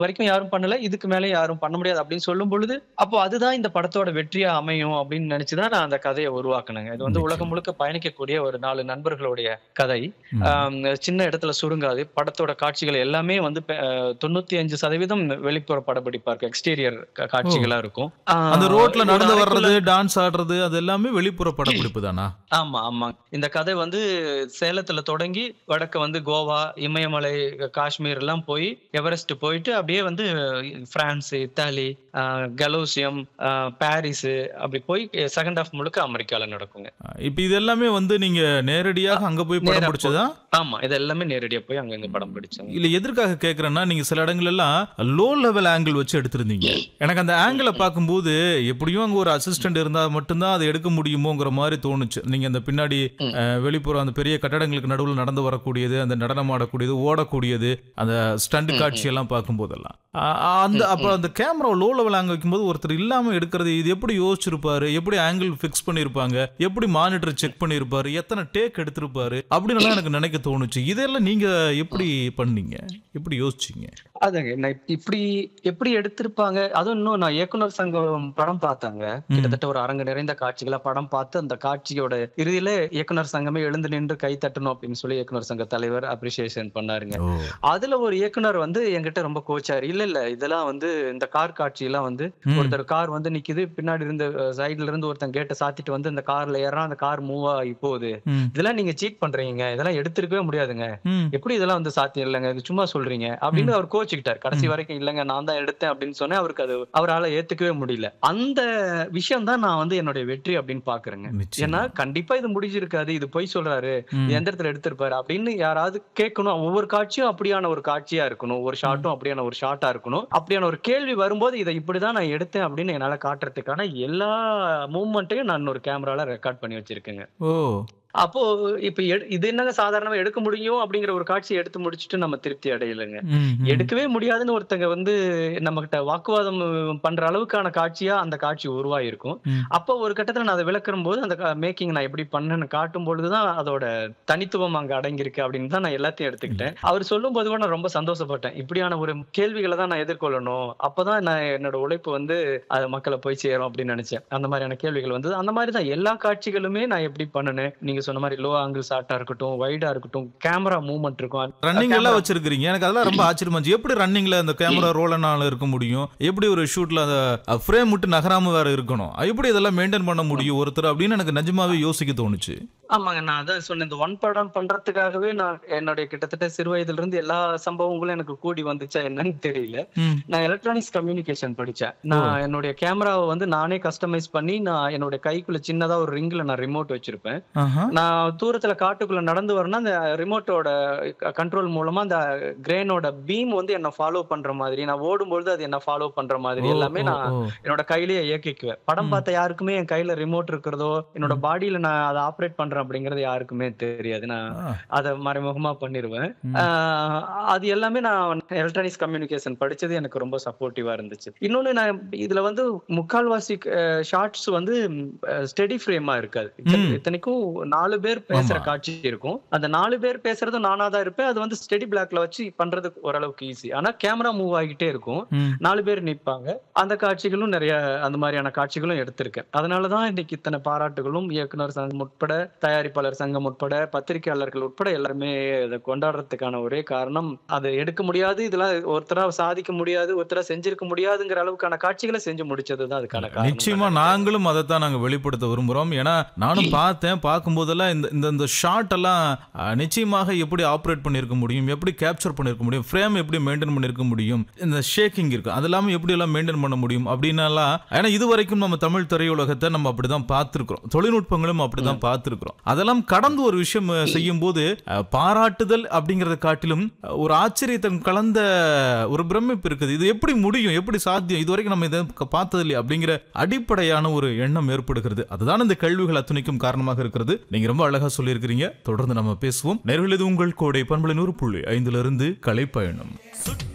வரைக்கும் யாரும் பண்ணல இதுக்கு மேல யாரும் பண்ண முடியாது அப்படின்னு சொல்லும் பொழுது அப்போ அதுதான் இந்த படத்தோட வெற்றியா அமையும் அப்படின்னு நினைச்சுதான் நான் அந்த கதையை உருவாக்குனேங்க இது வந்து நிச்சயம். உலகம் முழுக்க பயணிக்கக்கூடிய ஒரு நாலு நண்பர்களுடைய கதை ம். ஆம், சின்ன இடத்துல சுருங்காது படத்தோட காட்சிகள் எல்லாமே வந்து பெ- அஹ், தொண்ணூத்தி அஞ்சு சதவீதம் வெளிப்புற படப்பிடிப்பா இருக்கும் எக்ஸ்டீரியர் காட்சிகளா இருக்கும் அந்த ஆஹ், ரோட்ல ஒரு நடந்து அறைக்குள்ள- வர்றது டான்ஸ் ஆடுறது அது எல்லாமே வெளிப்புற படப்பிடிப்பு தானா ஆமா ஆமா இந்த கதை வந்து சேலத்துல தொடங்கி வடக்க வந்து கோவா இமயமலை காஷ்மீர் எல்லாம் போய் எவரெஸ்ட் போயிட்டு அப்படியே வந்து பிரான்ஸ் இத்தாலி ஆஹ், கலோசியம் ஆஹ், பாரிஸ் அப்படி போய் செகண்ட் ஹாஃப் முழுக்க அமெரிக்கால நடக்குங்க இப்ப இது எல்லாமே வந்து நீங்க நேரடியாக அங்க போய் படம் நேரா பிடிச்சதா ஆமா இது எல்லாமே நேரடியா போய் அங்கங்க படம் பிடிச்சாங்க இல்ல எதற்காக கேக்குறேன்னா நீங்க சில இடங்கள் எல்லாம் லோ லெவல் ஆங்கிள் வச்சு எடுத்திருந்தீங்க எனக்கு அந்த ஆங்கிளை பார்க்கும்போது எப்படியும் அங்க ஒரு அசிஸ்டன்ட் இருந்தா மட்டும்தான் அதை எடுக்க முடியுமோங்கிற மாதிரி தோணுச்சு நீங்க அந்த பின்னாடி ம். அஹ், வெளிப்புறம் அந்த பெரிய கட்டடங்களுக்கு நடுவில் நடந்து வரக்கூடியது அந்த நடனம் ஆடக்கூடியது ஓடக்கூடியது அந்த ஸ்டண்ட் ம், காட்சி எல்லாம் பார்க்கும்போதெல்லாம் அ- அந்த ம், அப்ப அந்த கேமரா லோ லெவல் ஆங்கிள் வைக்கும்போது ஒருத்தர் இல்லாம எடுக்கிறது இது எப்படி யோசிச்சிருப்பாரு எப்படி ஆங்கிள் ஃபிக்ஸ் பண்ணிருப்பாங்க எப்படி மானிட்டர் செக் பண்ணிருப்பாரு எத்தனை டேக் எடுத்திருப்பாரு அப்படின்னு எல்லாம் எனக்கு நினைக்க தோணுச்சு இதெல்லாம் நீங்க எப்படி பண்ணீங்க எப்படி யோசிச்சீங்க அதுங்க நான் இப்ப- இப்படி எப்படி எடுத்திருப்பாங்க அதுவும் இன்னும் நான் இயக்குனர் சங்கம் படம் பார்த்தாங்க கிட்டத்தட்ட ஒரு அரங்கு நிறைந்த காட்சிகளா படம் பார்த்து அந்த காட்சியோட இறுதியில இயக்குனர் சங்கமே எழுந்து நின்று கை தட்டணும் அப்படின்னு சொல்லி இயக்குனர் சங்க தலைவர் அப்ரிசியேஷன் பண்ணாருங்க ஓ அதுல ஒரு இயக்குனர் வந்து என்கிட்ட ரொம்ப கோச்சாரு இல்ல இல்ல இதெல்லாம் வந்து இந்த கார் காட்சி எல்லாம் வந்து ம். ஒருத்தர் கார் வந்து நிக்குது பின்னாடி இருந்து சைடுல இருந்து ஒருத்தன் கேட்டை சாத்திட்டு வந்து அந்த கார்ல ஏறான் அந்த கார் மூவ் ஆகி போகுது ம், இதெல்லாம் நீங்க சீட் பண்றீங்க இதெல்லாம் எடுத்திருக்கவே முடியாதுங்க ம். எப்படி இதெல்லாம் வந்து சாத்தியம் இல்லைங்க இது சும்மா சொல்றீங்க அப்படின்னு அவர் கோச்சுக்கிட்டார் கடைசி வரைக்கும் இல்லைங்க நான் தான் எடுத்தேன் அப்படின்னு சொன்னேன் அவருக்கு அது அவரால ஏத்துக்கவே முடியல அந்த விஷயம் தான் நான் வந்து என்னுடைய வெற்றி அப்படின்னு பாக்குறேங்க நிச்சயமா. ஏன்னா கண்டிப்பா இது முடிஞ்சிருக்காது இது பொய் சொல்றாரு ம். இது எந்த இடத்துல எடுத்திருப்பாரு அப்படின்னு யாராவது கேட்கணும் ஒவ்வொரு காட்சியும் அப்படியான ஒரு காட்சியா இருக்கணும் ஒரு ஷாட்டும் அப்படியான ஒரு ஷாட்டா இருக்கணும் அப்படியான ஒரு கேள்வி வரும்போது இதை இப்படிதான் நான் எடுத்தேன் அப்படின்னு என்னால காட்டுறதுக்கான எல்லா மூமெண்ட்டையும் நான் ஒரு கேமரால ரெக்கார்ட் பண்ணி வச்சிருக்கேங்க ஓ அப்போ இப்ப எடு- இது என்னங்க சாதாரணமா எடுக்க முடியும் அப்படிங்கிற ஒரு காட்சியை எடுத்து முடிச்சுட்டு நம்ம திருப்தி அடையலைங்க ம், ம். எடுக்கவே முடியாதுன்னு ஒருத்தங்க வந்து நம்ம கிட்ட வாக்குவாதம் பண்ற அளவுக்கான காட்சியா அந்த காட்சி உருவாயிருக்கும் ம். அப்போ ஒரு கட்டத்துல நான் அதை விளக்குற போது அந்த மேக்கிங் நான் எப்படி பண்ணேன்னு காட்டும் பொழுதுதான் அதோட தனித்துவம் அங்க அடங்கியிருக்கு அப்படின்னு தான் நான் எல்லாத்தையும் எடுத்துக்கிட்டேன் அவர் சொல்லும் போது கூட நான் ரொம்ப சந்தோஷப்பட்டேன் இப்படியான ஒரு கேள்விகளை தான் நான் எதிர்கொள்ளணும் அப்பதான் நான் என்னோட உழைப்பு வந்து அது மக்களை போய் சேரும் அப்படின்னு நினைச்சேன் அந்த மாதிரியான கேள்விகள் வந்து அந்த மாதிரி தான் எல்லா காட்சிகளுமே நான் எப்படி பண்ணுனேன் நீங்க சொன்ன மாதிரி லோ ஆங்கிள் ஷாட்டா இருக்கட்டும் வைடா இருக்கட்டும் கேமரா மூவ்மெண்ட் இருக்கும் ரன்னிங் எல்லாம் camera- வச்சிருக்கீங்க எனக்கு அதெல்லாம் ரொம்ப ஆச்சரியமா இருந்துச்சு எப்படி ரன்னிங்ல அந்த கேமரா ரோலனால இருக்க முடியும் எப்படி ஒரு ஷூட்ல அந்த ஃப்ரேம் விட்டு நகராம வேற இருக்கணும் எப்படி இதெல்லாம் மெயின்டைன் பண்ண முடியும் ஒருத்தர் அப்படின்னு எனக்கு நிஜமாவே யோசிக்க தோணுச்சு ஆமாங்க நான் அதான் சொன்னேன் இந்த ஒன் படம் பண்றதுக்காகவே நான் என்னுடைய கிட்டத்தட்ட சிறு வயதுல இருந்து எல்லா சம்பவங்களும் எனக்கு கூடி வந்துச்சா என்னன்னு தெரியல ம். நான் எலக்ட்ரானிக்ஸ் கம்யூனிகேஷன் படிச்சேன் நான் என்னுடைய கேமராவை வந்து நானே கஸ்டமைஸ் பண்ணி நான் என்னுடைய கைக்குள்ள சின்னதா ஒரு ரிங்ல நான் ரிமோட் வச்சிருப்பேன் ஆஹா. நான் தூரத்துல காட்டுக்குள்ள நடந்து வரேன்னா அந்த ரிமோட்டோட கண்ட்ரோல் மூலமா அந்த கிரேனோட பீம் வந்து என்ன ஃபாலோ பண்ற மாதிரி நான் ஓடும்பொழுது அது என்ன ஃபாலோ பண்ற மாதிரி ஓ, எல்லாமே ஓ, நான் ஓ. என்னோட கையிலேயே இயக்கிக்குவேன் படம் ம். பார்த்த யாருக்குமே என் கையில ரிமோட் இருக்கிறதோ என்னோட பாடியில நான் அதை ஆப்ரேட் பண்றேன் அப்படிங்கறது யாருக்குமே தெரியாது நான் ஆ. அதை மறைமுகமா பண்ணிருவேன் ம். ஆஹ் அது எல்லாமே நான் எலக்ட்ரானிக்ஸ் கம்யூனிகேஷன் படிச்சது எனக்கு ரொம்ப சப்போர்ட்டிவா இருந்துச்சு இன்னொன்னு நான் இதுல வந்து முக்கால்வாசி ஷார்ட்ஸ் வந்து ஸ்டெடி ஃப்ரேமா இருக்காது ம். இத்தனைக்கும் நாலு பேர் பேசுற ஆமா. காட்சி இருக்கும் அந்த நாலு பேர் பேசுறது நானா தான் இருப்பேன் அது வந்து ஸ்டெடி பிளாக்ல வச்சு பண்றது ஓரளவுக்கு ஈஸி ஆனா கேமரா மூவ் ஆகிட்டே இருக்கும் ம். நாலு பேர் நிப்பாங்க அந்த காட்சிகளும் நிறைய அந்த மாதிரியான காட்சிகளும் எடுத்திருக்கேன் அதனாலதான் இன்னைக்கு இத்தனை பாராட்டுகளும் இயக்குனர் சங்கம் உட்பட தயாரிப்பாளர் சங்கம் உட்பட பத்திரிகையாளர்கள் உட்பட எல்லாருமே இதை கொண்டாடுறதுக்கான ஒரே காரணம் அதை எடுக்க முடியாது இதெல்லாம் ஒருத்தரா சாதிக்க முடியாது ஒருத்தரா செஞ்சிருக்க முடியாதுங்கிற அளவுக்கான காட்சிகளை செஞ்சு முடிச்சதுதான் அதுக்கான காரணம் நிச்சயமா நாங்களும் அதைத்தான் நாங்க வெளிப்படுத்த விரும்புறோம் ஏன்னா நானும் பார்த்தேன் பார்க்கும்போதெல்லாம் இந்த இந்த இந்த ஷாட் எல்லாம் அஹ், நிச்சயமாக எப்படி ஆப்ரேட் பண்ணிருக்க முடியும் எப்படி கேப்சர் பண்ணிருக்க முடியும் ஃப்ரேம் எப்படி மெயின்டைன் பண்ணிருக்க முடியும் இந்த ஷேக்கிங் இருக்கு அது எல்லாமே எப்படி எல்லாம் மெயின்டைன் பண்ண முடியும் அப்படின்னாலாம் ஏன்னா இது வரைக்கும் நம்ம தமிழ் திரையுலகத்தை நம்ம அப்படிதான் பார்த்திருக்கிறோம் தொழில்நுட்பங்களும் அப்படிதான் பார்த்திருக்கிறோம் அதெல்லாம் கடந்து ஒரு விஷயம் அஹ், செய்யும் போது அஹ், பாராட்டுதல் அப்படிங்கறத காட்டிலும் அஹ், ஒரு ஆச்சரியத்தம் கலந்த ஒரு பிரமிப்பு இருக்குது இது எப்படி முடியும் எப்படி சாத்தியம் இது வரைக்கும் நம்ம இதை க- பார்த்தது இல்லையா அப்படிங்கிற அடிப்படையான ஒரு எண்ணம் ஏற்படுகிறது அதுதான் இந்த கேள்விகள் அத்துணைக்கும் காரணமாக இருக்கிறது நீங்க ரொம்ப அழகா சொல்லியிருக்கிறீங்க தொடர்ந்து நம்ம பேசுவோம் நேர்கள் இது உங்கள் கோடை பண்பலை நூறு புள்ளி ஐந்துல இருந்து கலைப்பயணம்